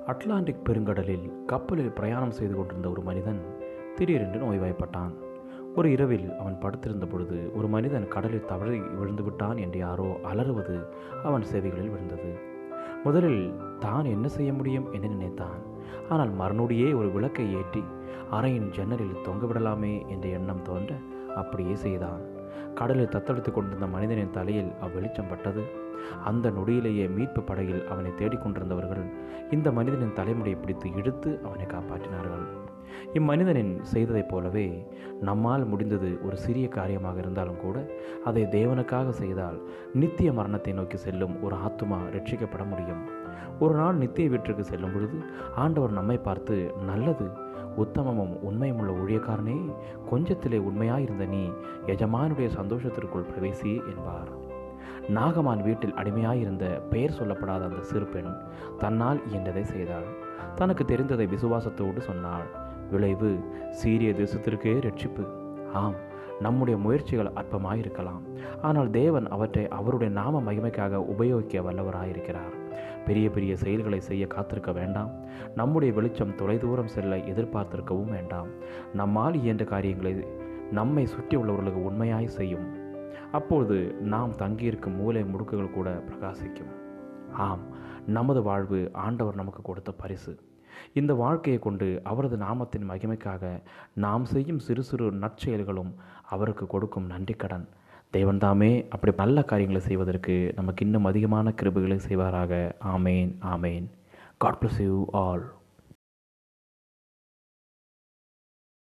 Atlantic பெருங்கடலில் கப்பலில் பிரயாணம் செய்து கொண்டிருந்த ஒரு மனிதன் திடீரென்று நோய்வாய்ப்பட்டான் ஒரு இரவில் அவன் படுத்திருந்த பொழுது ஒரு மனிதன் கடலில் தவறி விழுந்து விட்டான் என்று யாரோ அலறுவது அவன் சேவைகளில் விழுந்தது முதலில் தான் என்ன செய்ய முடியும் என்று நினைத்தான் ஆனால் மறுநொடியே ஒரு விளக்கை ஏற்றி அறையின் ஜன்னலில் தொங்கவிடலாமே என்ற எண்ணம் தோன்ற அப்படியே செய்தான் கடலில் தத்தெடுத்து கொண்டிருந்த மனிதனின் தலையில் அவ்வெளிச்சம் பட்டது அந்த நொடியிலேயே மீட்பு படகில் அவனை தேடிக்கொண்டிருந்தவர்கள் இந்த மனிதனின் தலைமுடியை பிடித்து இழுத்து அவனை காப்பாற்றினார்கள் இம்மனிதனின் செய்ததைப் போலவே நம்மால் முடிந்தது ஒரு சிறிய காரியமாக இருந்தாலும் கூட அதை தேவனுக்காக செய்தால் நித்திய மரணத்தை நோக்கி செல்லும் ஒரு ஆத்துமா ரட்சிக்கப்பட முடியும் ஒரு நாள் நித்திய வீட்டிற்கு செல்லும் பொழுது ஆண்டவர் நம்மை பார்த்து நல்லது உத்தமமும் உண்மையுமுள்ள ஊழியக்காரனே கொஞ்சத்திலே உண்மையாயிருந்த நீ எஜமானுடைய சந்தோஷத்திற்குள் பிரவேசி என்பார் நாகமான் வீட்டில் அடிமையாயிருந்த பெயர் சொல்லப்படாத அந்த சிறு பெண் தன்னால் இயன்றதை செய்தாள் தனக்கு தெரிந்ததை விசுவாசத்தோடு சொன்னாள் விளைவு சீரிய தேசத்திற்கே ரட்சிப்பு ஆம் நம்முடைய முயற்சிகள் அற்பமாயிருக்கலாம் ஆனால் தேவன் அவற்றை அவருடைய நாம மகிமைக்காக உபயோகிக்க வல்லவராயிருக்கிறார் பெரிய பெரிய செயல்களை செய்ய காத்திருக்க வேண்டாம் நம்முடைய வெளிச்சம் தொலைதூரம் செல்ல எதிர்பார்த்திருக்கவும் வேண்டாம் நம்மால் இயன்ற காரியங்களை நம்மை சுற்றி உள்ளவர்களுக்கு உண்மையாய் செய்யும் அப்பொழுது நாம் தங்கியிருக்கும் மூலை முடுக்குகள் கூட பிரகாசிக்கும் ஆம் நமது வாழ்வு ஆண்டவர் நமக்கு கொடுத்த பரிசு இந்த வாழ்க்கையை கொண்டு அவரது நாமத்தின் மகிமைக்காக நாம் செய்யும் சிறு சிறு நற்செயல்களும் அவருக்கு கொடுக்கும் நன்றி கடன் தேவன்தாமே அப்படி நல்ல காரியங்களை செய்வதற்கு நமக்கு இன்னும் அதிகமான கிருபைகளை செய்வாராக ஆமேன் ஆமேன் காட் பிளஸ் யூ ஆல்